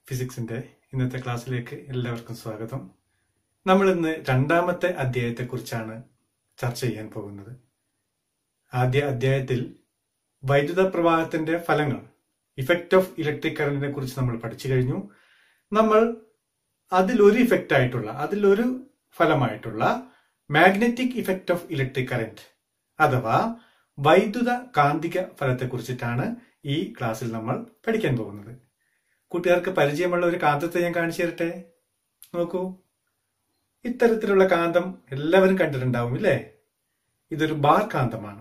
ഫിസിക്സിന്റെ ഇന്നത്തെ ക്ലാസ്സിലേക്ക് എല്ലാവർക്കും സ്വാഗതം നമ്മൾ ഇന്ന് രണ്ടാമത്തെ അധ്യായത്തെ കുറിച്ചാണ് ചർച്ച ചെയ്യാൻ പോകുന്നത് ആദ്യ അധ്യായത്തിൽ വൈദ്യുത പ്രവാഹത്തിന്റെ ഫലങ്ങൾ ഇഫക്റ്റ് ഓഫ് ഇലക്ട്രിക് കറന്റിനെ കുറിച്ച് നമ്മൾ പഠിച്ചു കഴിഞ്ഞു നമ്മൾ അതിലൊരു ഇഫക്റ്റ് ആയിട്ടുള്ള അതിലൊരു ഫലമായിട്ടുള്ള magnetic effect of electric current അഥവാ വൈദ്യുത കാന്തിക ഫലത്തെ കുറിച്ചിട്ടാണ് ഈ ക്ലാസ്സിൽ നമ്മൾ പഠിക്കാൻ പോകുന്നത് കൂട്ടുകാർക്ക് പരിചയമുള്ള ഒരു കാന്തത്തെ ഞാൻ കാണിച്ചു തരട്ടെ നോക്കൂ ഇത്തരത്തിലുള്ള കാന്തം എല്ലാവരും കണ്ടിട്ടുണ്ടാവും ഇല്ലേ ഇതൊരു ബാർ കാന്തമാണ്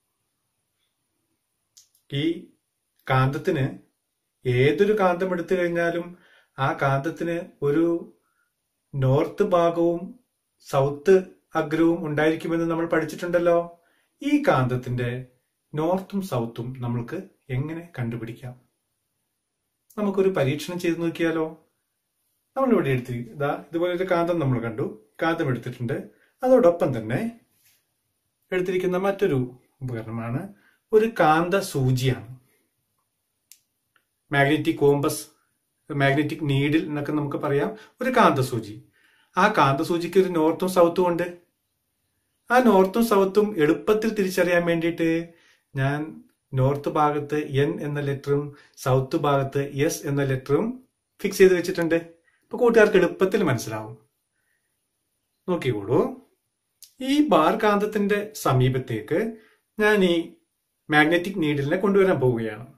ഈ കാന്തത്തിന് ഏതൊരു കാന്തം എടുത്തു കഴിഞ്ഞാലും ആ കാന്തത്തിന് ഒരു നോർത്ത് ഭാഗവും സൗത്ത് അഗ്രവും ഉണ്ടായിരിക്കുമെന്ന് നമ്മൾ പഠിച്ചിട്ടുണ്ടല്ലോ ഈ കാന്തത്തിന്റെ നോർത്തും സൗത്തും നമ്മൾക്ക് എങ്ങനെ കണ്ടുപിടിക്കാം നമുക്കൊരു പരീക്ഷണം ചെയ്ത് നോക്കിയാലോ നമ്മൾ ഇവിടെ എടുത്തി ഇതാ ഇതുപോലെ ഒരു കാന്തം നമ്മൾ കണ്ടു കാന്തം എടുത്തിട്ടുണ്ട് അതോടൊപ്പം തന്നെ എടുത്തിരിക്കുന്ന മറ്റൊരു ഉപകരണമാണ് ഒരു കാന്ത സൂചിയാണ് മാഗ്നറ്റിക് കോമ്പസ് മാഗ്നറ്റിക് നീഡിൽ എന്നൊക്കെ നമുക്ക് പറയാം ഒരു കാന്തസൂചി ആ കാന്തസൂചിക്ക് ഒരു നോർത്തും സൗത്തും ഉണ്ട് ആ നോർത്തും സൗത്തും എളുപ്പത്തിൽ തിരിച്ചറിയാൻ വേണ്ടിയിട്ട് ഞാൻ നോർത്ത് ഭാഗത്ത് എൻ എന്ന ലെറ്ററും സൗത്ത് ഭാഗത്ത് എസ് എന്ന ലെറ്ററും ഫിക്സ് ചെയ്ത് വെച്ചിട്ടുണ്ട് ഇപ്പൊ കൂട്ടുകാർക്ക് എളുപ്പത്തിൽ മനസ്സിലാവും നോക്കിക്കോളൂ ഈ ബാർ കാന്തത്തിന്റെ സമീപത്തേക്ക് ഞാൻ ഈ മാഗ്നറ്റിക് നീഡിലിനെ കൊണ്ടുവരാൻ പോവുകയാണ്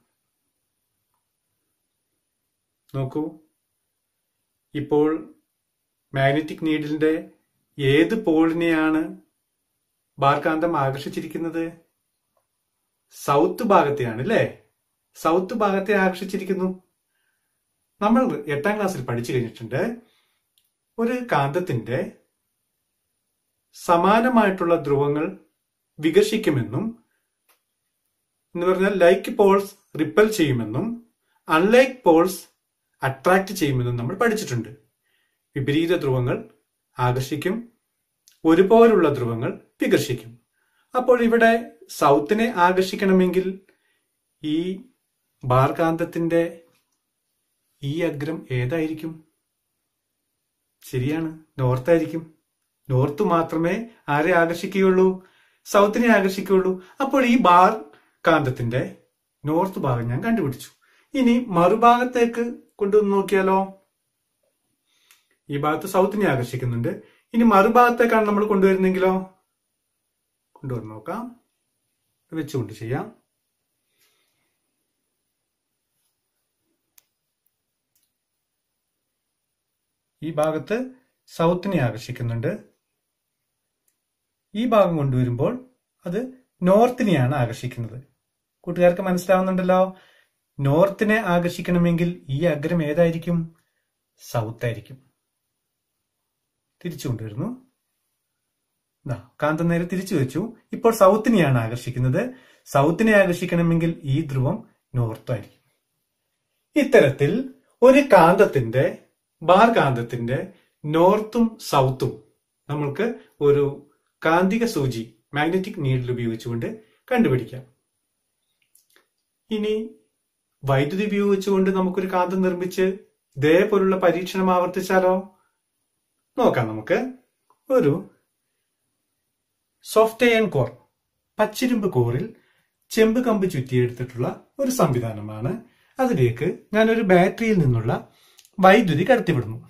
നോക്കൂ ഇപ്പോൾ മാഗ്നറ്റിക് നീഡിലിന്റെ ഏത് പോളിനെയാണ് ബാർകാന്തം ആകർഷിച്ചിരിക്കുന്നത് സൗത്ത് ഭാഗത്തെയാണ് അല്ലേ സൗത്ത് ഭാഗത്തെ ആകർഷിച്ചിരിക്കുന്നു നമ്മൾ എട്ടാം ക്ലാസ്സിൽ പഠിച്ചു കഴിഞ്ഞിട്ടുണ്ട് ഒരു കാന്തത്തിന്റെ സമാനമായിട്ടുള്ള ധ്രുവങ്ങൾ വികർഷിക്കുമെന്നും എന്ന് പറഞ്ഞാൽ ലൈക്ക് പോൾസ് റിപ്പൽ ചെയ്യുമെന്നും അൺലൈക്ക് പോൾസ് അട്രാക്ട് ചെയ്യുമെന്നും നമ്മൾ പഠിച്ചിട്ടുണ്ട് വിപരീത ധ്രുവങ്ങൾ ആകർഷിക്കും ഒരുപോലുള്ള ധ്രുവങ്ങൾ വികർഷിക്കും അപ്പോൾ ഇവിടെ സൗത്തിനെ ആകർഷിക്കണമെങ്കിൽ ഈ ബാർകാന്തത്തിന്റെ ഈ അഗ്രം ഏതായിരിക്കും ശരിയാണ് നോർത്തായിരിക്കും നോർത്ത് മാത്രമേ ആരെ ആകർഷിക്കുകയുള്ളൂ സൗത്തിനെ ആകർഷിക്കുകയുള്ളൂ അപ്പോൾ ഈ ബാർ കാന്തത്തിന്റെ നോർത്ത് ഭാഗം ഞാൻ കണ്ടുപിടിച്ചു ഇനി മറുഭാഗത്തേക്ക് കൊണ്ടുവന്ന് നോക്കിയാലോ ഈ ഭാഗത്ത് സൗത്തിനെ ആകർഷിക്കുന്നുണ്ട് ഇനി മറുഭാഗത്തേക്കാണ് നമ്മൾ കൊണ്ടുവരുന്നെങ്കിലോ കൊണ്ടുവന്ന് നോക്കാം വെച്ചുകൊണ്ട് ചെയ്യാം ഈ ഭാഗത്ത് സൗത്തിനെ ആകർഷിക്കുന്നുണ്ട് ഈ ഭാഗം കൊണ്ടുവരുമ്പോൾ അത് നോർത്തിനെയാണ് ആകർഷിക്കുന്നത് കൂട്ടുകാർക്ക് മനസ്സിലാവുന്നുണ്ടല്ലോ നോർത്തിനെ ആകർഷിക്കണമെങ്കിൽ ഈ അഗ്രം ഏതായിരിക്കും സൗത്ത് ആയിരിക്കും തിരിച്ചു കൊണ്ടുവരുന്നു കാന്തം നേരെ തിരിച്ചു വെച്ചു ഇപ്പോൾ സൗത്തിനെയാണ് ആകർഷിക്കുന്നത് സൗത്തിനെ ആകർഷിക്കണമെങ്കിൽ ഈ ധ്രുവം നോർത്തും ആയിരിക്കും ഇത്തരത്തിൽ ഒരു കാന്തത്തിന്റെ ബാർ കാന്തത്തിന്റെ നോർത്തും സൗത്തും നമ്മൾക്ക് ഒരു കാന്തിക സൂചി മാഗ്നറ്റിക് നീഡിൽ ഉപയോഗിച്ചുകൊണ്ട് കണ്ടുപിടിക്കാം ഇനി വൈദ്യുതി ഉപയോഗിച്ചുകൊണ്ട് നമുക്കൊരു കാന്തം നിർമ്മിച്ച് ഇതേപോലുള്ള പരീക്ഷണം ആവർത്തിച്ചാലോ നോക്കാം നമുക്ക് ഒരു സോഫ്റ്റ് അയൺ കോർ പച്ചിരുമ്പ് കോറിൽ ചെമ്പ് കമ്പ് ചുറ്റിയെടുത്തിട്ടുള്ള ഒരു സംവിധാനമാണ് അതിലേക്ക് ഞാനൊരു ബാറ്ററിയിൽ നിന്നുള്ള വൈദ്യുതി കടത്തിവിടുന്നു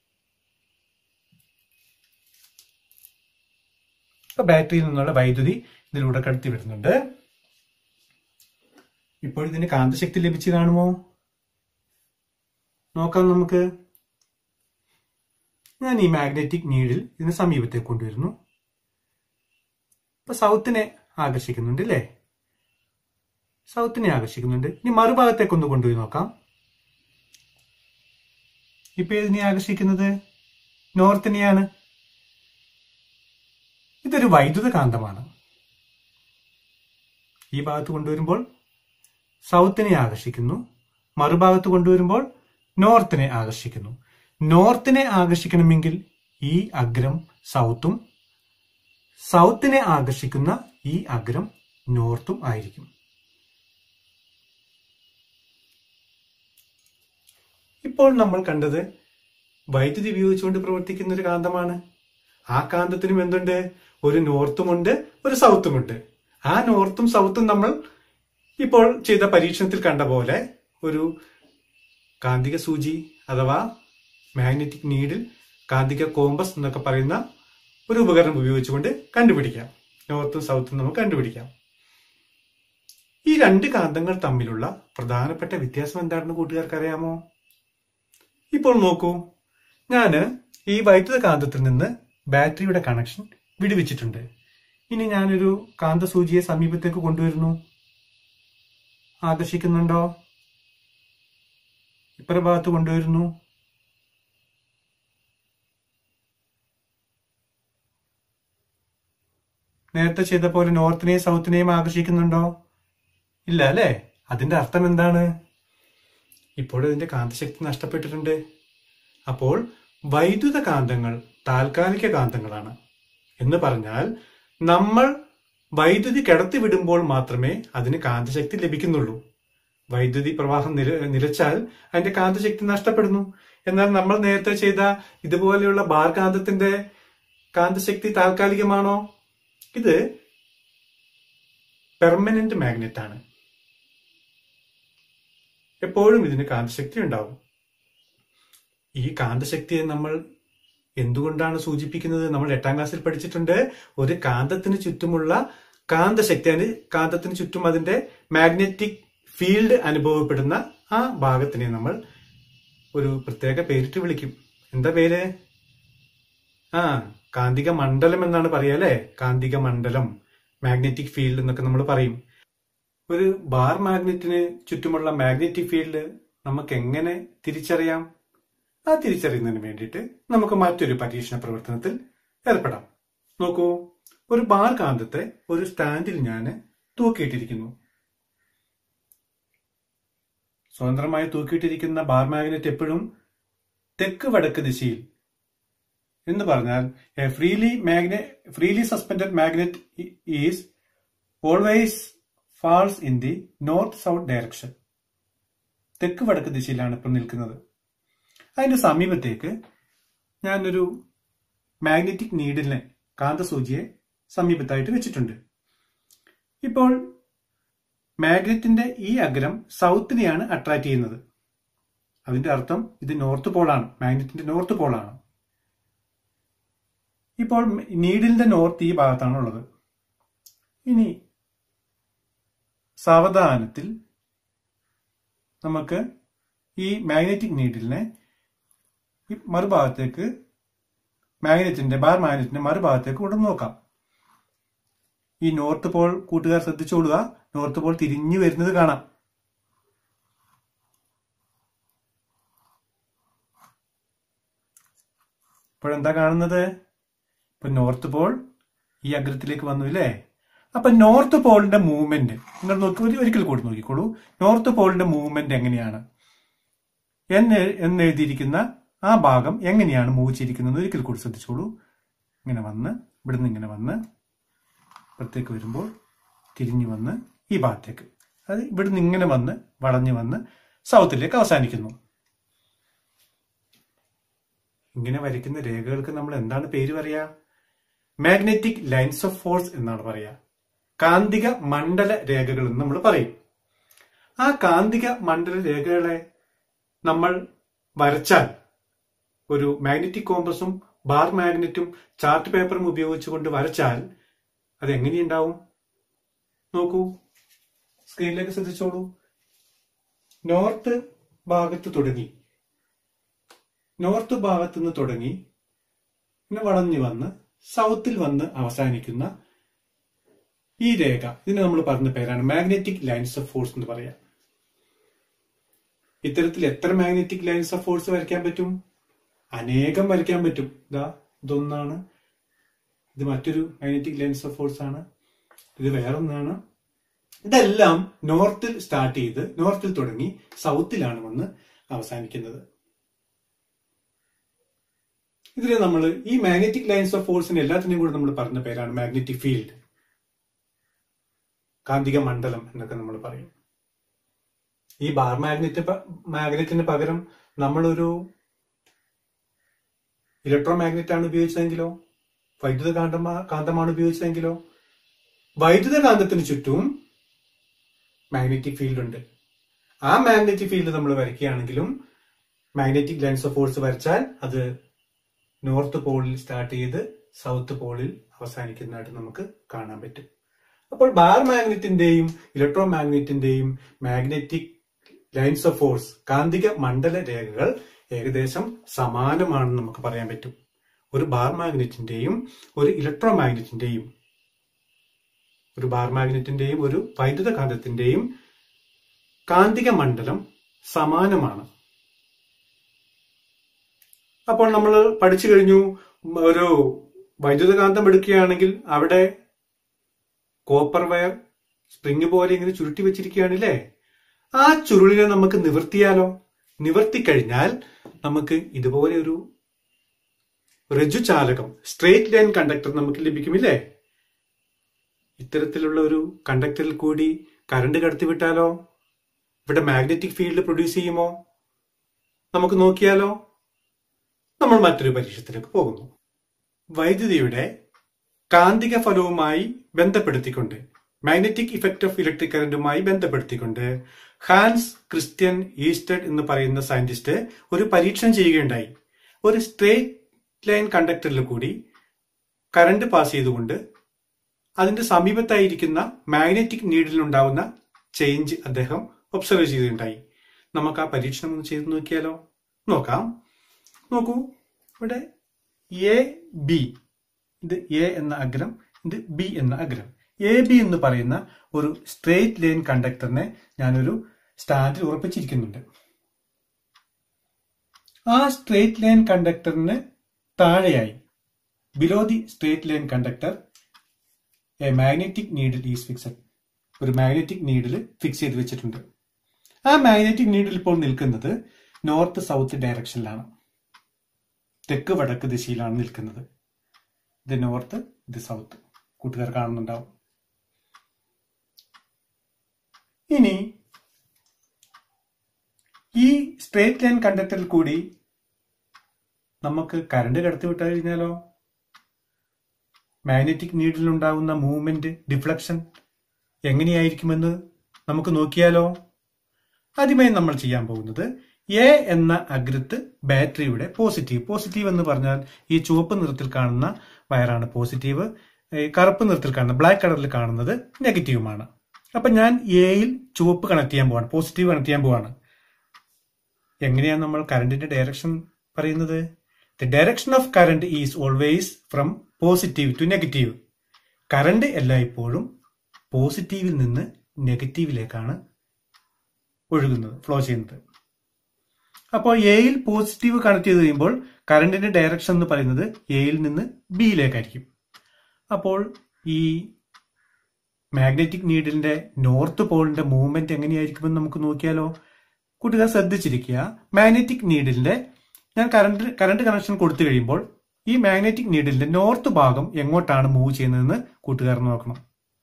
ഇപ്പൊ ബാറ്ററിയിൽ നിന്നുള്ള വൈദ്യുതി ഇതിലൂടെ കടത്തിവിടുന്നുണ്ട് ഇപ്പോൾ ഇതിന് കാന്തശക്തി ലഭിച്ചു കാണുമോ നോക്കാം നമുക്ക് ഞാൻ ഈ മാഗ്നറ്റിക് നീഡിൽ ഇതിന് സമീപത്തേക്ക് കൊണ്ടുവരുന്നു ഇപ്പൊ സൗത്തിനെ ആകർഷിക്കുന്നുണ്ട് അല്ലേ സൗത്തിനെ ആകർഷിക്കുന്നുണ്ട് ഇനി മറുഭാഗത്തേക്ക് ഒന്ന് കൊണ്ടുപോയി നോക്കാം ഇപ്പൊ ഏതിനെ ആകർഷിക്കുന്നത് നോർത്തിനെയാണ് ഇതൊരു വൈദ്യുത കാന്തമാണ് ഈ ഭാഗത്ത് കൊണ്ടുവരുമ്പോൾ സൗത്തിനെ ആകർഷിക്കുന്നു മറുഭാഗത്ത് കൊണ്ടുവരുമ്പോൾ നോർത്തിനെ ആകർഷിക്കുന്നു നോർത്തിനെ ആകർഷിക്കണമെങ്കിൽ ഈ അഗ്രം സൗത്തും സൗത്തിനെ ആകർഷിക്കുന്ന ഈ അഗ്രം നോർത്തും ആയിരിക്കും ഇപ്പോൾ നമ്മൾ കണ്ടത് വൈദ്യുതി ഉപയോഗിച്ചുകൊണ്ട് പ്രവർത്തിക്കുന്ന ഒരു കാന്തമാണ് ആ കാന്തത്തിനും എന്തുണ്ട് ഒരു നോർത്തുമുണ്ട് ഒരു സൗത്തുമുണ്ട് ആ നോർത്തും സൗത്തും നമ്മൾ ഇപ്പോൾ ചെയ്ത പരീക്ഷണത്തിൽ കണ്ട പോലെ ഒരു കാന്തിക സൂചി അഥവാ മാഗ്നറ്റിക് നീഡിൽ കാന്തിക കോമ്പസ് എന്നൊക്കെ പറയുന്ന ഒരു ഉപകരണം ഉപയോഗിച്ചുകൊണ്ട് കണ്ടുപിടിക്കാം നോർത്തും സൗത്തും നമുക്ക് കണ്ടുപിടിക്കാം ഈ രണ്ട് കാന്തങ്ങൾ തമ്മിലുള്ള പ്രധാനപ്പെട്ട വ്യത്യാസം എന്താണെന്ന് കൂട്ടുകാർക്ക് അറിയാമോ ഇപ്പോൾ നോക്കൂ ഞാന് ഈ വൈദ്യുത കാന്തത്തിൽ നിന്ന് ബാറ്ററിയുടെ കണക്ഷൻ വിടുവിച്ചിട്ടുണ്ട് ഇനി ഞാനൊരു കാന്തസൂചിയെ സമീപത്തേക്ക് കൊണ്ടുവരുന്നു ആകർഷിക്കുന്നുണ്ടോ ഇപ്പറ ഭാഗത്ത് കൊണ്ടുവരുന്നു നേരത്തെ ചെയ്ത പോലെ നോർത്തിനെയും സൗത്തിനെയും ആകർഷിക്കുന്നുണ്ടോ ഇല്ല അല്ലേ അതിന്റെ അർത്ഥം എന്താണ് ഇപ്പോൾ ഇതിന്റെ കാന്തശക്തി നഷ്ടപ്പെട്ടിട്ടുണ്ട് അപ്പോൾ വൈദ്യുത കാന്തങ്ങൾ താൽക്കാലിക കാന്തങ്ങളാണ് എന്ന് പറഞ്ഞാൽ നമ്മൾ വൈദ്യുതി കിടത്തി വിടുമ്പോൾ മാത്രമേ അതിന് കാന്തശക്തി ലഭിക്കുന്നുള്ളൂ വൈദ്യുതി പ്രവാഹം നില നിലച്ചാൽ അതിന്റെ കാന്തശക്തി നഷ്ടപ്പെടുന്നു എന്നാൽ നമ്മൾ നേരത്തെ ചെയ്ത ഇതുപോലെയുള്ള ബാർ കാന്തത്തിന്റെ കാന്തശക്തി താൽക്കാലികമാണോ ഇത് പെർമനന്റ് മാഗ്നറ്റ് ആണ് എപ്പോഴും ഇതിന് കാന്തശക്തി ഉണ്ടാവും ഈ കാന്തശക്തിയെ നമ്മൾ എന്തുകൊണ്ടാണ് സൂചിപ്പിക്കുന്നത് നമ്മൾ എട്ടാം ക്ലാസ്സിൽ പഠിച്ചിട്ടുണ്ട് ഒരു കാന്തത്തിന് ചുറ്റുമുള്ള കാന്തശക്തി അതിന് കാന്തത്തിന് ചുറ്റും അതിന്റെ മാഗ്നറ്റിക് ഫീൽഡ് അനുഭവപ്പെടുന്ന ആ ഭാഗത്തിനെ നമ്മൾ ഒരു പ്രത്യേക പേരിട്ട് വിളിക്കും എന്താ പേര് ആ കാന്തിക മണ്ഡലം എന്നാണ് പറയാ അല്ലെ കാന്തിക മണ്ഡലം മാഗ്നറ്റിക് ഫീൽഡ് എന്നൊക്കെ നമ്മൾ പറയും ഒരു ബാർ മാഗ്നറ്റിന് ചുറ്റുമുള്ള മാഗ്നറ്റിക് ഫീൽഡ് നമുക്ക് എങ്ങനെ തിരിച്ചറിയാം ആ തിരിച്ചറിയുന്നതിന് വേണ്ടിയിട്ട് നമുക്ക് മറ്റൊരു പരീക്ഷണ പ്രവർത്തനത്തിൽ ഏർപ്പെടാം നോക്കൂ ഒരു ബാർ കാന്തത്തെ ഒരു സ്റ്റാൻഡിൽ ഞാൻ തൂക്കിയിട്ടിരിക്കുന്നു സ്വതന്ത്രമായി തൂക്കിയിട്ടിരിക്കുന്ന ബാർ മാഗ്നറ്റ് എപ്പോഴും തെക്ക് വടക്ക് ദിശയിൽ എന്ന് പറഞ്ഞാൽ a freely magnet freely suspended magnet is always falls in the north south direction തെക്ക് വടക്ക് ദിശയിലാണ് ഇപ്പോൾ നിൽക്കുന്നത് അതിന്റെ സമീപത്തേക്ക് ഞാനൊരു മാഗ്നറ്റിക് നീഡിലിനെ കാന്തസൂചിയെ സമീപത്തായിട്ട് വെച്ചിട്ടുണ്ട് ഇപ്പോൾ മാഗ്നറ്റിന്റെ ഈ അഗ്രം സൗത്തിനെയാണ് അട്രാക്ട് ചെയ്യുന്നത് അതിന്റെ അർത്ഥം ഇത് നോർത്ത് പോളാണ് മാഗ്നറ്റിന്റെ നോർത്ത് പോളാണ് ഇപ്പോൾ നീഡിലിന്റെ നോർത്ത് ഈ ഭാഗത്താണ് ഉള്ളത് ഇനി സാവധാനത്തിൽ നമുക്ക് ഈ മാഗ്നറ്റിക് നീഡിലിനെ ഈ മറുഭാഗത്തേക്ക് മാഗ്നറ്റിന്റെ ബാർ മാഗ്നറ്റിന്റെ മറുഭാഗത്തേക്ക് കൊണ്ടു നോക്കാം ഈ നോർത്ത് പോൾ കൂട്ടുകാർ ശ്രദ്ധിച്ചോളുക നോർത്ത് പോൾ തിരിഞ്ഞു വരുന്നത് കാണാം ഇപ്പോഴെന്താ കാണുന്നത് ഇപ്പൊ നോർത്ത് പോൾ ഈ അഗ്രത്തിലേക്ക് വന്നു അല്ലേ അപ്പൊ നോർത്ത് പോളിന്റെ മൂവ്മെന്റ് നിങ്ങൾ നോക്കി ഒരു- ഒരിക്കൽ കൂടി നോക്കിക്കോളൂ നോർത്ത് പോളിന്റെ മൂവ്മെന്റ് എങ്ങനെയാണ് എന്ന് എന്ന് എഴുതിയിരിക്കുന്ന ആ ഭാഗം എങ്ങനെയാണ് മൂവ് ചെയ്തിരിക്കുന്നത് ഒരിക്കൽ കൂടി ശ്രദ്ധിച്ചോളൂ ഇങ്ങനെ വന്ന് ഇവിടുന്ന് ഇങ്ങനെ വന്ന് ഇപ്പുറത്തേക്ക് വരുമ്പോൾ തിരിഞ്ഞു വന്ന് ഈ ഭാഗത്തേക്ക് അത് ഇവിടുന്ന് ഇങ്ങനെ വന്ന് വളഞ്ഞു വന്ന് സൗത്തിലേക്ക് അവസാനിക്കുന്നു ഇങ്ങനെ വരയ്ക്കുന്ന രേഖകൾക്ക് നമ്മൾ എന്താണ് പേര് പറയാ മാഗ്നറ്റിക് ലൈൻസ് ഓഫ് ഫോഴ്സ് എന്നാണ് പറയാ കാന്തിക മണ്ഡല രേഖകൾ എന്ന് നമ്മൾ പറയും ആ കാന്തിക മണ്ഡല രേഖകളെ നമ്മൾ വരച്ചാൽ ഒരു മാഗ്നറ്റിക് കോമ്പസും ബാർ മാഗ്നറ്റും ചാർട്ട് പേപ്പറും ഉപയോഗിച്ചുകൊണ്ട് വരച്ചാൽ അത് എങ്ങനെയുണ്ടാവും നോക്കൂ സ്ക്രീനിലേക്ക് ശ്രദ്ധിച്ചോളൂ നോർത്ത് ഭാഗത്ത് തുടങ്ങി നോർത്ത് ഭാഗത്ത് നിന്ന് തുടങ്ങി പിന്നെ വളഞ്ഞു വന്ന് സൗത്തിൽ വന്ന് അവസാനിക്കുന്ന ഈ രേഖ ഇതിനെ നമ്മൾ പറഞ്ഞ പേരാണ് മാഗ്നറ്റിക് ലൈൻസ് ഓഫ് ഫോഴ്സ് എന്ന് പറയാം ഇത്തരത്തിൽ എത്ര മാഗ്നറ്റിക് ലൈൻസ് ഓഫ് ഫോഴ്സ് വരയ്ക്കാൻ പറ്റും അനേകം വരയ്ക്കാൻ പറ്റും ഇതാ ഇതൊന്നാണ് ഇത് മറ്റൊരു മാഗ്നറ്റിക് ലൈൻസ് ഓഫ് ഫോഴ്സ് ആണ് ഇത് വേറൊന്നാണ് ഇതെല്ലാം നോർത്തിൽ സ്റ്റാർട്ട് ചെയ്ത് നോർത്തിൽ തുടങ്ങി സൗത്തിലാണ് വന്ന് അവസാനിക്കുന്നത് ഇതിനെ നമ്മൾ ഈ മാഗ്നറ്റിക് ലൈൻസ് ഓഫ് ഫോഴ്സിന് എല്ലാത്തിനെയും കൂടെ നമ്മൾ പറഞ്ഞ പേരാണ് മാഗ്നറ്റിക് ഫീൽഡ് കാന്തിക മണ്ഡലം എന്നൊക്കെ നമ്മൾ പറയും ഈ ബാർ മാഗ്നറ്റ് പ- മാഗ്നറ്റിന് പകരം നമ്മളൊരു ഇലക്ട്രോ മാഗ്നറ്റ് ആണ് ഉപയോഗിച്ചതെങ്കിലോ വൈദ്യുത കാന്തമാ കാന്തമാണ് ഉപയോഗിച്ചതെങ്കിലോ വൈദ്യുത കാന്തത്തിന് ചുറ്റും മാഗ്നറ്റിക് ഫീൽഡ് ഉണ്ട് ആ മാഗ്നറ്റിക് ഫീൽഡ് നമ്മൾ വരയ്ക്കുകയാണെങ്കിലും മാഗ്നറ്റിക് ലൈൻസ് ഓഫ് ഫോഴ്സ് വരച്ചാൽ അത് നോർത്ത് പോളിൽ സ്റ്റാർട്ട് ചെയ്ത് സൗത്ത് പോളിൽ അവസാനിക്കുന്നതായിട്ട് നമുക്ക് കാണാൻ പറ്റും അപ്പോൾ ബാർ മാഗ്നറ്റിന്റെയും ഇലക്ട്രോ മാഗ്നറ്റിന്റെയും മാഗ്നറ്റിക് ലൈൻസ് ഓഫ് ഫോഴ്സ് കാന്തിക മണ്ഡല രേഖകൾ ഏകദേശം സമാനമാണെന്ന് നമുക്ക് പറയാൻ പറ്റും ഒരു ബാർ മാഗ്നറ്റിന്റെയും ഒരു ഇലക്ട്രോ മാഗ്നറ്റിന്റെയും ഒരു ബാർ മാഗ്നറ്റിന്റെയും ഒരു വൈദ്യുത കാന്തത്തിന്റെയും കാന്തിക മണ്ഡലം സമാനമാണ് അപ്പോൾ നമ്മൾ പഠിച്ചു കഴിഞ്ഞു ഒരു വൈദ്യുതകാന്തം എടുക്കുകയാണെങ്കിൽ അവിടെ കോപ്പർ വയർ സ്പ്രിങ് പോലെ ഇങ്ങനെ ചുരുട്ടി വെച്ചിരിക്കുകയാണല്ലേ ആ ചുരുളിനെ നമുക്ക് നിവർത്തിയാലോ നിവർത്തി കഴിഞ്ഞാൽ നമുക്ക് ഇതുപോലെ ഒരു ഋജുചാലകം സ്ട്രേറ്റ് ലൈൻ കണ്ടക്ടർ നമുക്ക് ലഭിക്കുമില്ലേ ഇത്തരത്തിലുള്ള ഒരു കണ്ടക്ടറിൽ കൂടി കറണ്ട് കടത്തിവിട്ടാലോ ഇവിടെ മാഗ്നറ്റിക് ഫീൽഡ് പ്രൊഡ്യൂസ് ചെയ്യുമോ നമുക്ക് നോക്കിയാലോ നമ്മൾ മറ്റൊരു പരീക്ഷത്തിലേക്ക് പോകുന്നു വൈദ്യുതിയുടെ കാന്തിക ഫലവുമായി ബന്ധപ്പെടുത്തിക്കൊണ്ട് മാഗ്നറ്റിക് ഇഫക്റ്റ് ഓഫ് ഇലക്ട്രിക് കറന്റുമായി ബന്ധപ്പെടുത്തിക്കൊണ്ട് ഹാൻസ് ക്രിസ്ത്യൻ ഈസ്റ്റഡ് എന്ന് പറയുന്ന സയന്റിസ്റ്റ് ഒരു പരീക്ഷണം ചെയ്യുകയുണ്ടായി ഒരു സ്ട്രേറ്റ് ലൈൻ കണ്ടക്ടറിൽ കൂടി കറണ്ട് പാസ് ചെയ്തുകൊണ്ട് അതിന്റെ സമീപത്തായിരിക്കുന്ന മാഗ്നറ്റിക് നീഡിലുണ്ടാവുന്ന ചേഞ്ച് അദ്ദേഹം ഒബ്സർവ് ചെയ്തിട്ടുണ്ടായി നമുക്ക് ആ പരീക്ഷണം ഒന്ന് ചെയ്ത് നോക്കിയാലോ നോക്കാം നോക്കൂ ഇവിടെ എ ബി ഇത് എ എന്ന അഗ്രം ഇത് ബി എന്ന അഗ്രം എ ബി എന്ന് പറയുന്ന ഒരു സ്ട്രേറ്റ് ലൈൻ കണ്ടക്ടറിനെ ഞാനൊരു സ്റ്റാൻഡിൽ ഉറപ്പിച്ചിരിക്കുന്നുണ്ട് ആ സ്ട്രേറ്റ് ലൈൻ കണ്ടക്ടറിന് താഴെയായി below the straight line conductor a magnetic needle is fixed ഒരു മാഗ്നറ്റിക് നീഡിൽ ഫിക്സ് ചെയ്ത് വെച്ചിട്ടുണ്ട് ആ മാഗ്നറ്റിക് നീഡിൽ ഇപ്പോൾ നിൽക്കുന്നത് നോർത്ത് സൗത്ത് ഡയറക്ഷനിലാണ് തെക്ക് വടക്ക് ദിശയിലാണ് നിൽക്കുന്നത് ഇത് നോർത്ത് ഇത് സൗത്ത് കൂട്ടുകാർ കാണുന്നുണ്ടാവും ഇനി ഈ സ്ട്രേറ്റ് ലൈൻ കണ്ടക്ടറിൽ കൂടി നമുക്ക് കറണ്ട് കടത്തിവിട്ട് കഴിഞ്ഞാലോ മാഗ്നറ്റിക് നീഡിൽ ഉണ്ടാകുന്ന മൂവ്മെന്റ് ഡിഫ്ലക്ഷൻ എങ്ങനെയായിരിക്കുമെന്ന് നമുക്ക് നോക്കിയാലോ ആദ്യമായി നമ്മൾ ചെയ്യാൻ പോകുന്നത് എ എന്ന അഗ്രത്ത് ബാറ്ററിയുടെ പോസിറ്റീവ് പോസിറ്റീവ് എന്ന് പറഞ്ഞാൽ ഈ ചുവപ്പ് നിറത്തിൽ കാണുന്ന വയറാണ് പോസിറ്റീവ് കറുപ്പ് നിറത്തിൽ കാണുന്ന ബ്ലാക്ക് കളറിൽ കാണുന്നത് നെഗറ്റീവുമാണ് അപ്പൊ ഞാൻ എയിൽ ചുവപ്പ് കണക്ട് ചെയ്യാൻ പോവാണ് പോസിറ്റീവ് കണക്ട് ചെയ്യാൻ പോവാണ് എങ്ങനെയാണ് നമ്മൾ കറണ്ടിന്റെ ഡയറക്ഷൻ പറയുന്നത് the direction of current is always from positive to negative current എല്ലായ്പ്പോഴും പോസിറ്റീവിൽ നിന്ന് നെഗറ്റീവിലേക്കാണ് ഒഴുകുന്നത് ഫ്ലോ ചെയ്യുന്നത് അപ്പോൾ എയിൽ പോസിറ്റീവ് കണക്ട് ചെയ്ത് കഴിയുമ്പോൾ കറണ്ടിന്റെ ഡയറക്ഷൻ എന്ന് പറയുന്നത് എയിൽ നിന്ന് ബിയിലേക്കായിരിക്കും അപ്പോൾ ഈ മാഗ്നറ്റിക് നീഡിലിന്റെ നോർത്ത് പോളിന്റെ മൂവ്മെന്റ് എങ്ങനെയായിരിക്കുമെന്ന് നമുക്ക് നോക്കിയാലോ കൂട്ടുകാർ ശ്രദ്ധിച്ചിരിക്കുക മാഗ്നറ്റിക് നീഡിലിന്റെ ഞാൻ കറണ്ട് കറണ്ട് കണക്ഷൻ കൊടുത്തു കഴിയുമ്പോൾ ഈ മാഗ്നറ്റിക് നീഡിലിന്റെ നോർത്ത് ഭാഗം എങ്ങോട്ടാണ് മൂവ് ചെയ്യുന്നതെന്ന് കൂട്ടുകാർ നോക്കണം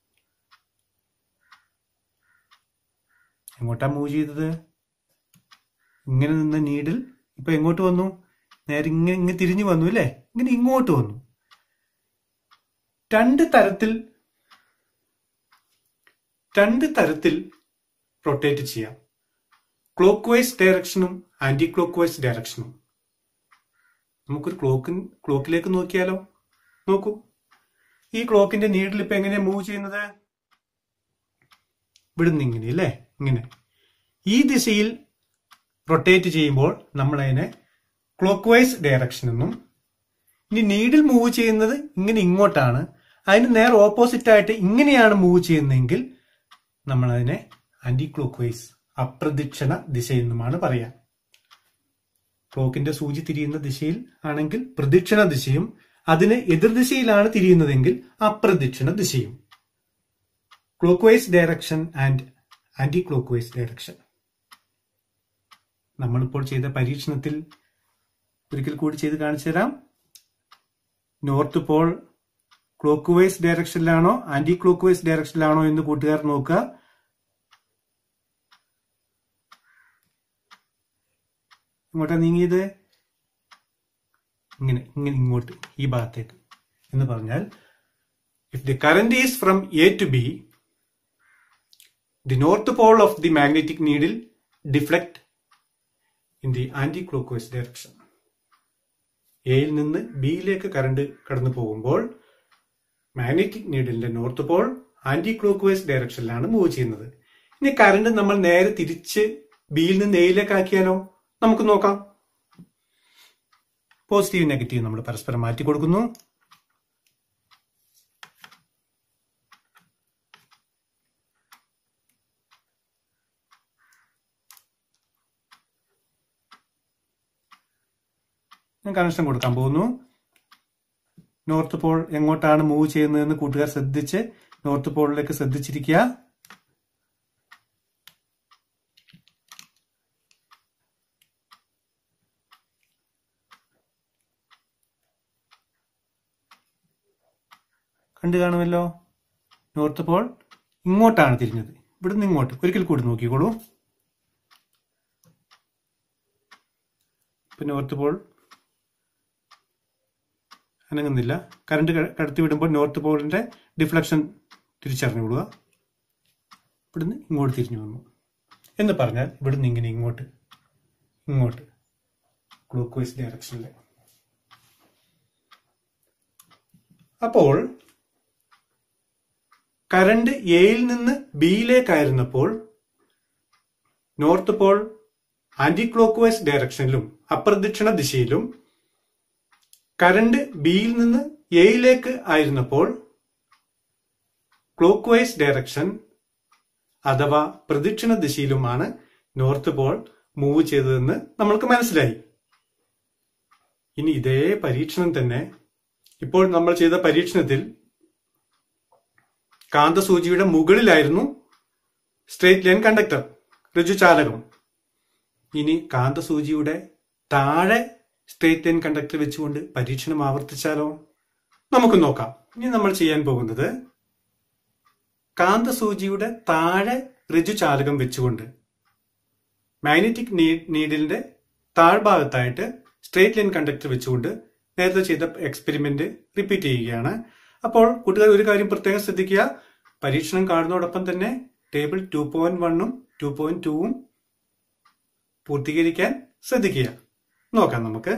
എങ്ങോട്ടാ മൂവ് ചെയ്തത് ഇങ്ങനെ നിന്ന നീഡിൽ ഇപ്പൊ എങ്ങോട്ട് വന്നു നേരെ ഇങ്ങനെ ഇങ്ങനെ തിരിഞ്ഞു വന്നു അല്ലേ ഇങ്ങനെ ഇങ്ങോട്ട് വന്നു രണ്ട് തരത്തിൽ രണ്ട് തരത്തിൽ റൊട്ടേറ്റ് ചെയ്യാം ക്ലോക്ക് വൈസ് ഡയറക്ഷനും ആന്റി ക്ലോക്ക് വൈസ് ഡയറക്ഷനും നമുക്കൊരു ക്ലോക്കിൻ ക്ലോക്കിലേക്ക് നോക്കിയാലോ നോക്കൂ ഈ ക്ലോക്കിന്റെ നീഡിൽ ഇപ്പൊ എങ്ങനെയാ മൂവ് ചെയ്യുന്നത് ഇവിടുന്ന് ഇങ്ങനെ അല്ലേ ഇങ്ങനെ ഈ ദിശയിൽ റൊട്ടേറ്റ് ചെയ്യുമ്പോൾ നമ്മൾ അതിനെ ക്ലോക്ക് വൈസ് ഡയറക്ഷൻ എന്നും ഇനി നീഡിൽ മൂവ് ചെയ്യുന്നത് ഇങ്ങനെ ഇങ്ങോട്ടാണ് അതിന് നേർ ഓപ്പോസിറ്റ് ആയിട്ട് ഇങ്ങനെയാണ് മൂവ് ചെയ്യുന്നതെങ്കിൽ നമ്മൾ അതിനെ ആന്റി ക്ലോക്ക് വൈസ് അപ്രദക്ഷിണ ദിശ എന്നുമാണ് പറയാം ക്ലോക്കിന്റെ സൂചി തിരിയുന്ന ദിശയിൽ ആണെങ്കിൽ പ്രദക്ഷിണ ദിശയും അതിന് എതിർദിശയിലാണ് തിരിയുന്നതെങ്കിൽ അപ്രദക്ഷിണ ദിശയും clock vice direction and clock vice direction നമ്മളിപ്പോൾ ചെയ്ത പരീക്ഷണത്തിൽ ഒരിക്കൽ കൂടി ചെയ്ത് കാണിച്ചു തരാം നോർത്ത് പോൾ ക്ലോക്ക് വൈസ് ഡയറക്ഷനിലാണോ ആന്റി ക്ലോക്ക് വൈസ് ഡയറക്ഷനിലാണോ എന്ന് കൂട്ടുകാർ നോക്കുക ഇങ്ങോട്ടാ നീങ്ങിയത് ഇങ്ങനെ ഇങ്ങനെ ഇങ്ങോട്ട് ഈ ഭാഗത്തേക്ക് എന്ന് പറഞ്ഞാൽ if the current is from A to B the north pole of the magnetic needle deflect in the anticlockwise direction എയിൽ നിന്ന് ബിയിലേക്ക് കറണ്ട് കടന്നു പോകുമ്പോൾ മാഗ്നറ്റിക് നീഡിലിന്റെ north pole anticlockwise ഡയറക്ഷനിലാണ് മൂവ് ചെയ്യുന്നത് ഇനി കറണ്ട് നമ്മൾ നേരെ തിരിച്ച് ബിയിൽ നിന്ന് എയിലേക്ക് ആക്കിയാലോ നമുക്ക് നോക്കാം പോസിറ്റീവ് നെഗറ്റീവ് നമ്മൾ പരസ്പരം മാറ്റി കൊടുക്കുന്നു ഞാൻ കണക്ഷൻ കൊടുക്കാൻ പോകുന്നു നോർത്ത് പോൾ എങ്ങോട്ടാണ് മൂവ് ചെയ്യുന്നതെന്ന് കൂട്ടുകാർ ശ്രദ്ധിച്ച് നോർത്ത് പോളിലേക്ക് ശ്രദ്ധിച്ചിരിക്കുക കണ്ടു കാണുമല്ലോ നോർത്ത് പോൾ ഇങ്ങോട്ടാണ് തിരിഞ്ഞത് ഇവിടുന്ന് ഇങ്ങോട്ട് ഒരിക്കൽ കൂടി നോക്കിക്കോളൂ ഇപ്പൊ നോർത്ത് പോൾ അനങ്ങുന്നില്ല കറണ്ട് കടത്തി വിടുമ്പോൾ നോർത്ത് പോളിന്റെ ഡിഫ്ലക്ഷൻ തിരിച്ചറിഞ്ഞുകൊള്ളുക ഇവിടുന്ന് ഇങ്ങോട്ട് തിരിഞ്ഞു വന്നു എന്ന് പറഞ്ഞാൽ ഇവിടുന്ന് ഇങ്ങനെ ഇങ്ങോട്ട് ഇങ്ങോട്ട് ക്ലോക്ക് വൈസ് ഡയറക്ഷനിൽ അപ്പോൾ കറണ്ട് എയിൽ നിന്ന് ബിയിലേക്കായിരുന്നപ്പോൾ north pole anticlockwise ഡയറക്ഷനിലും അപ്രദക്ഷിണ ദിശയിലും കറണ്ട് ബിയിൽ നിന്ന് എയിലേക്ക് ആയിരുന്നപ്പോൾ ക്ലോക്ക് വൈസ് ഡയറക്ഷൻ അഥവാ പ്രദക്ഷിണ ദിശയിലുമാണ് നോർത്ത് പോൾ മൂവ് ചെയ്തതെന്ന് നമ്മൾക്ക് മനസ്സിലായി ഇനി ഇതേ പരീക്ഷണം തന്നെ ഇപ്പോൾ നമ്മൾ ചെയ്ത പരീക്ഷണത്തിൽ കാന്തസൂചിയുടെ മുകളിലായിരുന്നു സ്ട്രേറ്റ് ലൈൻ കണ്ടക്ടർ ഋജുചാലകം ഇനി കാന്തസൂചിയുടെ താഴെ സ്ട്രേറ്റ് ലൈൻ കണ്ടക്ടർ വെച്ചുകൊണ്ട് പരീക്ഷണം ആവർത്തിച്ചാലോ നമുക്ക് നോക്കാം ഇനി നമ്മൾ ചെയ്യാൻ പോകുന്നത് കാന്തസൂചിയുടെ താഴെ ഋജുചാലകം വെച്ചുകൊണ്ട് മാഗ്നറ്റിക് നീഡിലിന്റെ താഴ്ഭാഗത്തായിട്ട് സ്ട്രേറ്റ് ലൈൻ കണ്ടക്ടർ വെച്ചുകൊണ്ട് നേരത്തെ ചെയ്ത എക്സ്പെരിമെന്റ് റിപ്പീറ്റ് ചെയ്യുകയാണ് അപ്പോൾ കൂട്ടുകാർ ഒരു കാര്യം പ്രത്യേകം ശ്രദ്ധിക്കുക പരീക്ഷണം കാണുന്നതോടൊപ്പം തന്നെ ടേബിൾ ടു പോയിന്റ് വണ്ണും ടു പോയിന്റ് ടൂവും പൂർത്തീകരിക്കാൻ ശ്രദ്ധിക്കുക നോക്കാം നമുക്ക്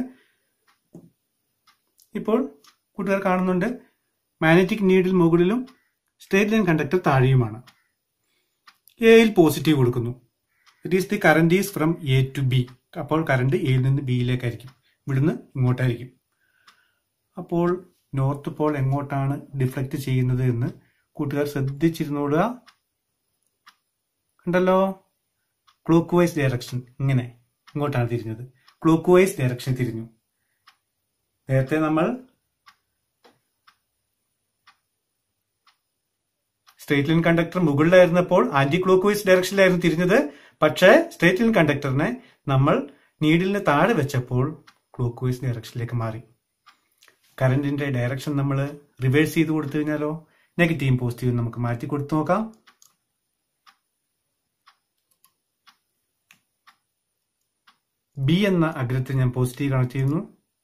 ഇപ്പോൾ കൂട്ടുകാർ കാണുന്നുണ്ട് മാഗ്നറ്റിക് നീഡിൽ മുകളിലും സ്ട്രേറ്റ് ലൈൻ കണ്ടക്ടർ താഴെയുമാണ് എയിൽ പോസിറ്റീവ് കൊടുക്കുന്നു it is the current is from A to B അപ്പോൾ കറണ്ട് എയിൽ നിന്ന് ബിയിലേക്കായിരിക്കും ഇവിടുന്ന് ഇങ്ങോട്ടായിരിക്കും അപ്പോൾ നോർത്ത് പോൾ എങ്ങോട്ടാണ് ഡിഫ്ലക്ട് ചെയ്യുന്നത് എന്ന് കൂട്ടുകാർ ശ്രദ്ധിച്ചിരുന്നോടുക കണ്ടല്ലോ ക്ലോക്ക് വൈസ് ഡയറക്ഷൻ ഇങ്ങനെ ഇങ്ങോട്ടാണ് തിരിഞ്ഞത് ക്ലോക്ക് വൈസ് ഡയറക്ഷൻ തിരിഞ്ഞു നേരത്തെ നമ്മൾ സ്ട്രേറ്റ് ലൈൻ കണ്ടക്ടർ മുകളിലായിരുന്നപ്പോൾ ആന്റി ക്ലോക്ക് വൈസ് ഡയറക്ഷനിലായിരുന്നു തിരിഞ്ഞത് പക്ഷേ സ്ട്രേറ്റ് ലൈൻ കണ്ടക്ടറിനെ നമ്മൾ നീഡിലിന് താഴെ വെച്ചപ്പോൾ ക്ലോക്ക് വൈസ് ഡയറക്ഷനിലേക്ക് മാറി കറന്റിന്റെ ഡയറക്ഷൻ നമ്മൾ റിവേഴ്സ് ചെയ്ത് കൊടുത്തു കഴിഞ്ഞാലോ നെഗറ്റീവും പോസിറ്റീവും നമുക്ക് മാറ്റി കൊടുത്തു നോക്കാം ബി എന്ന അഗ്രത്തിൽ ഞാൻ പോസിറ്റീവ് കണക്ട് ചെയ്യുന്നു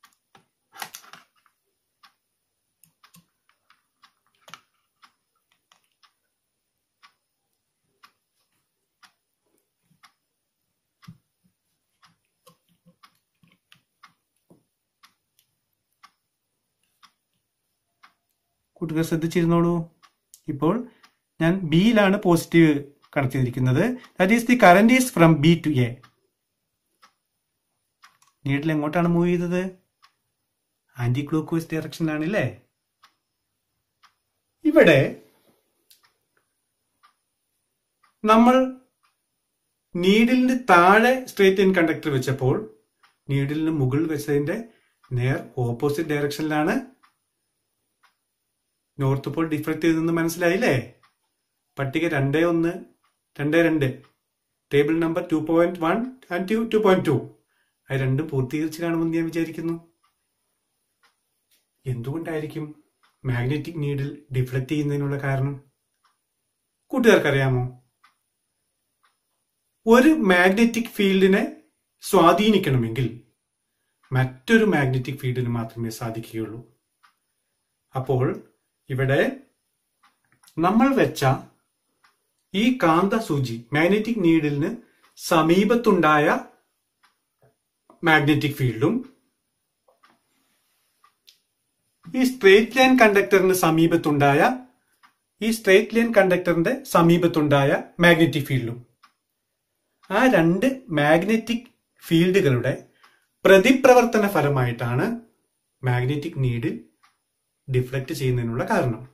കൂട്ടുകാർ ശ്രദ്ധിച്ചിരുന്നോളൂ ഇപ്പോൾ ഞാൻ ബിയിലാണ് പോസിറ്റീവ് കണക്ട് ചെയ്തിരിക്കുന്നത് that is the current is from B to A needle എങ്ങോട്ടാണ് മൂവ് ചെയ്തത് ആന്റി ക്ലോക്ക് വൈസ് ഡയറക്ഷനിലാണ് അല്ലേ ഇവിടെ നമ്മൾ നീഡിലിന് താഴെ സ്ട്രേറ്റ് ലൈൻ കണ്ടക്ടർ വെച്ചപ്പോൾ നീഡിലിന് മുകളിൽ വെച്ചതിന്റെ നേർ ഓപ്പോസിറ്റ് ഡയറക്ഷനിലാണ് നോർത്ത് പോൾ ഡിഫ്ലക്ട് ചെയ്തെന്ന് മനസ്സിലായില്ലേ പട്ടിക രണ്ടേ ഒന്ന് രണ്ടേ രണ്ട് table number two point one and two two point two അത് രണ്ടും പൂർത്തീകരിച്ച് കാണുമെന്ന് ഞാൻ വിചാരിക്കുന്നു എന്തുകൊണ്ടായിരിക്കും മാഗ്നറ്റിക് നീഡിൽ ഡിഫ്ലക്ട് ചെയ്യുന്നതിനുള്ള കാരണം കൂട്ടുകാർക്കറിയാമോ ഒരു മാഗ്നറ്റിക് ഫീൽഡിനെ സ്വാധീനിക്കണമെങ്കിൽ മറ്റൊരു മാഗ്നറ്റിക് ഫീൽഡിന് മാത്രമേ സാധിക്കുകയുള്ളൂ അപ്പോൾ ഇവിടെ നമ്മൾ വെച്ച ഈ കാന്ത സൂചി മാഗ്നറ്റിക് നീഡിലിന് സമീപത്തുണ്ടായ മാഗ്നറ്റിക് ഫീൽഡും ഈ സ്ട്രേറ്റ് ലൈൻ കണ്ടക്ടറിന് സമീപത്തുണ്ടായ ഈ സ്ട്രേറ്റ് ലൈൻ കണ്ടക്ടറിന്റെ സമീപത്തുണ്ടായ മാഗ്നറ്റിക് ഫീൽഡും ആ രണ്ട് മാഗ്നറ്റിക് ഫീൽഡുകളുടെ പ്രതിപ്രവർത്തന ഫലമായിട്ടാണ് മാഗ്നറ്റിക് നീഡിൽ ഡിഫ്ലക്ട് ചെയ്യുന്നതിനുള്ള കാരണം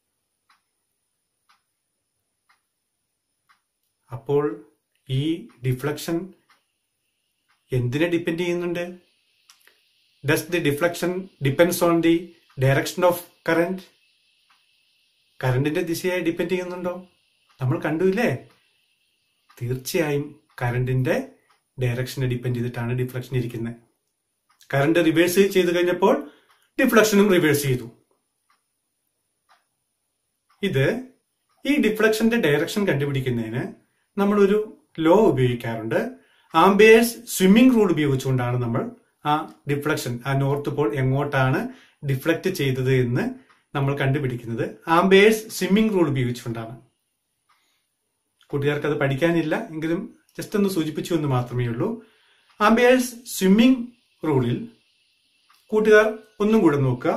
അപ്പോൾ ഈ ഡിഫ്ലക്ഷൻ എന്തിനെ ഡിപ്പെൻഡ് ചെയ്യുന്നുണ്ട് does the deflection depends on the direction of current കറണ്ടിന്റെ ദിശയായി ഡിപ്പെൻഡ് ചെയ്യുന്നുണ്ടോ നമ്മൾ കണ്ടുമില്ലേ തീർച്ചയായും കറണ്ടിന്റെ ഡയറക്ഷനെ ഡിപ്പെൻഡ് ചെയ്തിട്ടാണ് ഡിഫ്ലക്ഷൻ ഇരിക്കുന്നത് കറണ്ട് റിവേഴ്സ് ചെയ്ത് കഴിഞ്ഞപ്പോൾ ഡിഫ്ലക്ഷനും റിവേഴ്സ് ചെയ്തു ഇത് ഈ ഡിഫ്ലക്ഷന്റെ ഡയറക്ഷൻ കണ്ടുപിടിക്കുന്നതിന് നമ്മളൊരു ലോ ഉപയോഗിക്കാറുണ്ട് ആംബിയേഴ്സ് സ്വിമ്മിംഗ് റൂൾ ഉപയോഗിച്ചുകൊണ്ടാണ് നമ്മൾ ആ ഡിഫ്ലക്ഷൻ ആ നോർത്ത് പോൾ എങ്ങോട്ടാണ് ഡിഫ്ലക്ട് ചെയ്തത് എന്ന് നമ്മൾ കണ്ടുപിടിക്കുന്നത് ആംബിയേഴ്സ് സ്വിമ്മിംഗ് റൂൾ ഉപയോഗിച്ചുകൊണ്ടാണ് കൂട്ടുകാർക്ക് അത് പഠിക്കാനില്ല എങ്കിലും ജസ്റ്റ് ഒന്ന് സൂചിപ്പിച്ചു എന്ന് മാത്രമേ ഉള്ളൂ ആംബിയേഴ്സ് സ്വിമ്മിംഗ് റൂളിൽ കൂട്ടുകാർ ഒന്നും കൂടെ നോക്കുക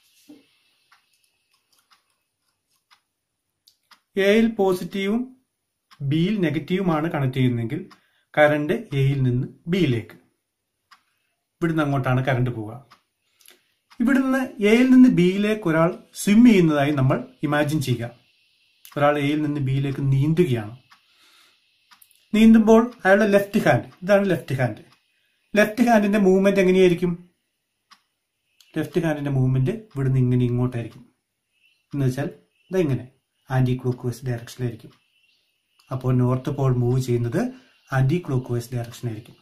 എയിൽ പോസിറ്റീവും ബിയിൽ നെഗറ്റീവുമാണ് കണക്ട് ചെയ്യുന്നതെങ്കിൽ കറണ്ട് എയിൽ നിന്ന് ബിയിലേക്ക് ഇവിടുന്ന് അങ്ങോട്ടാണ് കറണ്ട് പോവുക ഇവിടുന്ന് എയിൽ നിന്ന് ബിയിലേക്ക് ഒരാൾ സ്വിം ചെയ്യുന്നതായി നമ്മൾ ഇമാജിൻ ചെയ്യുക ഒരാൾ എയിൽ നിന്ന് ബിയിലേക്ക് നീന്തുകയാണ് നീന്തുമ്പോൾ അയാളുടെ ലെഫ്റ്റ് ഹാൻഡ് ഇതാണ് ലെഫ്റ്റ് ഹാൻഡ് ലെഫ്റ്റ് ഹാൻഡിന്റെ മൂവ്മെന്റ് എങ്ങനെയായിരിക്കും ലെഫ്റ്റ് ഹാൻഡിന്റെ മൂവ്മെന്റ് ഇവിടുന്ന് ഇങ്ങനെ ഇങ്ങോട്ടായിരിക്കും എന്ന് വെച്ചാൽ ഇതെങ്ങനെ ആന്റി ക്ലോക്ക് വൈസ് ഡയറക്ഷനിലായിരിക്കും അപ്പോൾ നോർത്ത് പോൾ മൂവ് ചെയ്യുന്നത് ആന്റി ക്ലോക്ക് വൈസ് ഡയറക്ഷനായിരിക്കും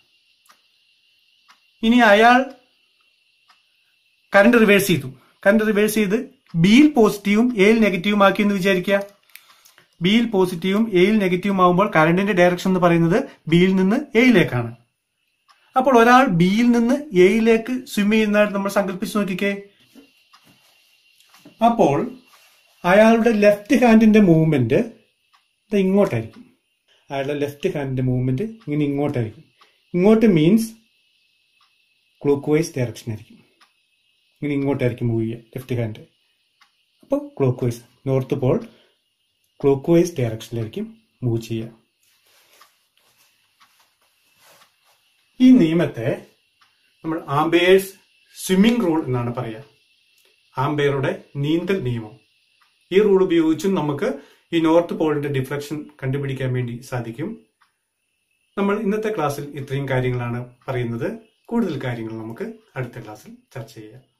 ഇനി അയാൾ കറണ്ട് റിവേഴ്സ് ചെയ്തു കറണ്ട് റിവേഴ്സ് ചെയ്ത് ബിയിൽ പോസിറ്റീവും എയിൽ നെഗറ്റീവും ആക്കി എന്ന് വിചാരിക്കുക ബിയിൽ പോസിറ്റീവും എയിൽ നെഗറ്റീവും ആകുമ്പോൾ കറണ്ടിന്റെ ഡയറക്ഷൻ എന്ന് പറയുന്നത് ബിയിൽ നിന്ന് എയിലേക്കാണ് അപ്പോൾ ഒരാൾ ബിയിൽ നിന്ന് എയിലേക്ക് സ്വിം ചെയ്യുന്നതായിട്ട് നമ്മൾ സങ്കല്പിച്ച് നോക്കിക്കേ അപ്പോൾ അയാളുടെ ലെഫ്റ്റ് ഹാൻഡിന്റെ മൂവ്മെന്റ് ഇങ്ങോട്ടായിരിക്കും അയാളുടെ ലെഫ്റ്റ് ഹാൻഡിന്റെ മൂവ്മെന്റ് ഇങ്ങനെ ഇങ്ങോട്ടായിരിക്കും ഇങ്ങോട്ട് മീൻസ് ക്ലോക്ക് വൈസ് ഡയറക്ഷൻ ആയിരിക്കും ഇങ്ങനെ ഇങ്ങോട്ടായിരിക്കും മൂവ് ചെയ്യുക ലെഫ്റ്റ് ഹാൻഡ് അപ്പോൾ clockwise north pole clockwise ഡയറക്ഷനിലായിരിക്കും മൂവ് ചെയ്യുക ഈ നിയമത്തെ നമ്മൾ ആംബെയേഴ്സ് സ്വിമ്മിംഗ് റൂൾ എന്നാണ് പറയുക ആംബെയറുടെ നീന്തൽ നിയമം ഈ റൂൾ ഉപയോഗിച്ചും നമുക്ക് ഈ നോർത്ത് പോളിന്റെ ഡിഫ്ലക്ഷൻ കണ്ടുപിടിക്കാൻ വേണ്ടി സാധിക്കും നമ്മൾ ഇന്നത്തെ ക്ലാസ്സിൽ ഇത്രയും കാര്യങ്ങളാണ് പറയുന്നത് കൂടുതൽ കാര്യങ്ങൾ നമുക്ക് അടുത്ത ക്ലാസ്സിൽ ചർച്ച ചെയ്യാം